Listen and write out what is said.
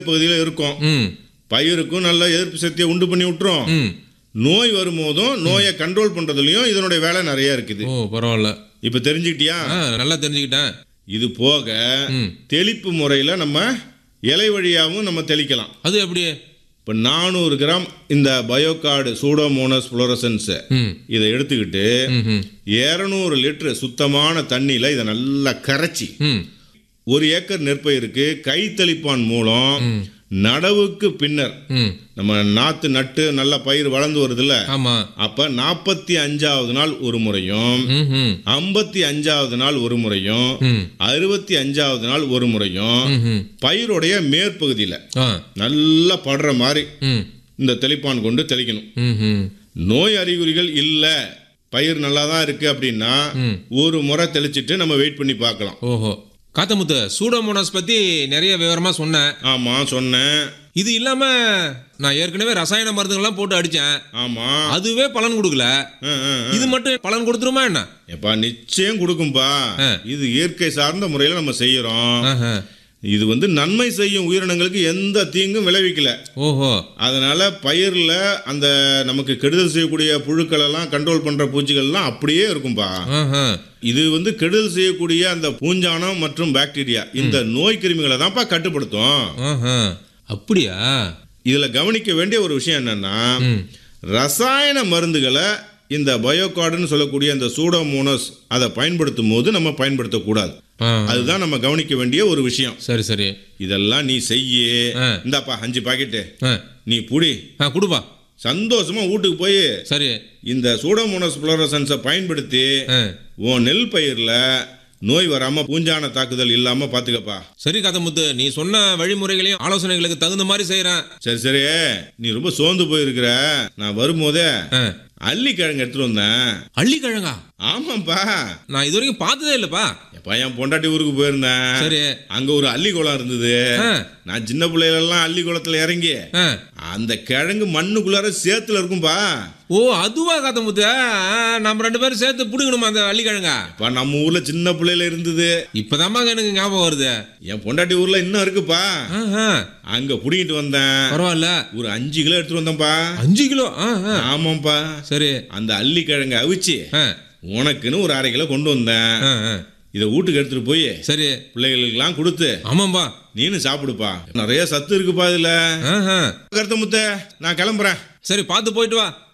பகுதியில் இருக்கும் ம் பயிருக்கும் நல்ல எதிர்ப்பு சக்தியை உண்டு பண்ணி விட்டுரும் ம் நோய் வரும்போதும் நோயை கண்ட்ரோல் பண்றதுலயும் இதனுடைய வேலை நிறைய இருக்குது ஓ பரவாயில்ல இப்ப தெரிஞ்சுக்கிட்டியா ஆ நல்லா தெரிஞ்சுக்கிட்டேன் இது போக ம் தெளிப்பு முறையில நம்ம இலை வழியாகவும் நம்ம தெளிக்கலாம் அது எப்படி இப்போ நானூறு கிராம் இந்த பயோகார்டு சூடோமோனஸ் ஃப்ளோரசன்ஸ் ம் இதை எடுத்துக்கிட்டு ம் ம் இரநூறு லிட்டர் சுத்தமான தண்ணியில் இதை நல்லா கரைச்சி ம் ஒரு ஏக்கர் நெற்பயிருக்கு கை தெளிப்பான் மூலம் ம் நடவுக்கு பின்னர் ம் நம்ம நாத்து நட்டு நல்ல பயிர் வளர்ந்து வருதுல்ல ஆமாம் அப்ப நாற்பத்தி அஞ்சாவது நாள் ஒரு முறையும் ம் ம் ஐம்பத்தி அஞ்சாவது நாள் ஒரு முறையும் ம் அறுபத்தி அஞ்சாவது நாள் ஒரு முறையும் ம் ம் பயிருடைய மேற்பகுதியில் ஆ நல்லா படுற மாதிரி ம் இந்த தெளிப்பான் கொண்டு தெளிக்கணும் ம் ம் நோய் அறிகுறிகள் இல்லை பயிர் நல்லா தான் இருக்கு அப்படின்னா ம். ஒரு முறை தெளிச்சிட்டு நம்ம வெயிட் பண்ணி பார்க்கலாம் ஓஹோ காத்தமுத்து சூடோமோனாஸ் பத்தி நிறைய விவரமா சொன்னேன் ஆமா சொன்னேன் இது இல்லாம நான் ஏற்கனவே ரசாயன மருந்துகள்லாம் போட்டு அடிச்சேன் ஆமா அதுவே பலன் கொடுக்கல ஆ, ஆ, ஆ. இது மட்டும் பலன் கொடுத்துருமா என்ன எப்பா நிச்சயம் கொடுக்கும்பா ஆ. இது இயற்கை சார்ந்த முறையில் நம்ம செய்யறோம் ஆஹா. இது வந்து நன்மை செய்யும் உயிரினங்களுக்கு எந்த தீங்கும் விளைவிக்கல ஓஹோ அதனால பயிரில் அந்த நமக்கு கெடுதல் செய்யக்கூடிய புழுக்கள் எல்லாம் கண்ட்ரோல் பண்ற பூச்சிகள் எல்லாம் அப்படியே இருக்கும்பா ஆஹா. இது வந்து கெடுதல் செய்யக்கூடிய அந்த பூஞ்சானம் மற்றும் பாக்டீரியா இந்த நோய் கிருமிகளை தான்ப்பா கட்டுப்படுத்தும் ஆஹா. அப்படியா இதுல கவனிக்க வேண்டிய ஒரு விஷயம் என்னன்னா ம் ரசாயன மருந்துகளை இந்த பயோகார்டுன்னு சொல்லக்கூடிய இந்த சூடோமோனஸ் அதை பயன்படுத்தும் போது நம்ம பயன்படுத்தக்கூடாது ஆ. அதுதான் நம்ம கவனிக்க வேண்டிய ஒரு விஷயம் சரி சரி இதெல்லாம் நீ செய்ய ஆ. இந்தாப்பா அஞ்சு பாக்கெட்டு ஆ நீ புடி ஆ கொடுப்பா சந்தோஷமா வீட்டுக்கு போய் சரி இந்த சூடோமோனஸ் ஃப்ளோரசன்ஸை பயன்படுத்தி ஆ உன் நெல் பயிரில் நோய் வராம பூஞ்சான தாக்குதல் இல்லாம பாத்துக்கப்பா சரி காத்தமுத்து நீ சொன்ன வழிமுறைகளையும் ஆலோசனைகளுக்கு தகுந்த மாதிரி செய்யறேன் சரி சரி நீ ரொம்ப சோர்ந்து போயிருக்கிற நான் வரும்போதே ஆ. அள்ளி கிழங்கு எடுத்துட்டு வந்தேன் அள்ளிக்கிழங்கா ஆமாப்பா நான் இது வரைக்கும் பார்த்ததே இல்லப்பா எப்பா என் பொண்டாட்டி ஊருக்கு போயிருந்தேன் சரி அங்க ஒரு அள்ளி குளம் இருந்தது ஆ. நான் சின்ன பிள்ளைகளெல்லாம் அள்ளி குளத்துல இறங்கி ஆ. அந்த கிழங்கு மண்ணுக்குள்ளார சேத்துல இருக்கும்பா ஓ அதுவா காத்தமுத்து ஆ, நம்ம ரெண்டு பேரும் சேர்த்து பிடிக்கணுமா அந்த அள்ளிக்கிழங்கா இப்ப நம்ம ஊர்ல சின்ன பிள்ளையில இருந்தது இப்பதாம்மா எனக்கு ஞாபகம் வருது என் பொண்டாட்டி ஊர்ல இன்னும் இருக்குப்பா ஆஹா. அங்க புடிங்கிட்டு வந்தேன் பரவாயில்ல ஒரு அஞ்சு கிலோ எடுத்துட்டு வந்தேன்ப்பா அஞ்சு கிலோ ஆ, ஆ. ஆமாப்பா சரி அந்த அள்ளி கிழங்கு அவிச்சு ஆ, உனக்குன்னு ஒரு அரை கிலோ கொண்டு வந்தேன் ஆ, ஆ. இதை வீட்டுக்கு எடுத்துட்டு போய் சரி பிள்ளைகளுக்கெல்லாம் கொடுத்து ஆமாம்பா நீனும் சாப்பிடுப்பா நிறைய சத்து இருக்குப்பா இதுல ஆஹா. கருத்த முத்த நான் கிளம்புறேன் சரி பார்த்து போயிட்டு வா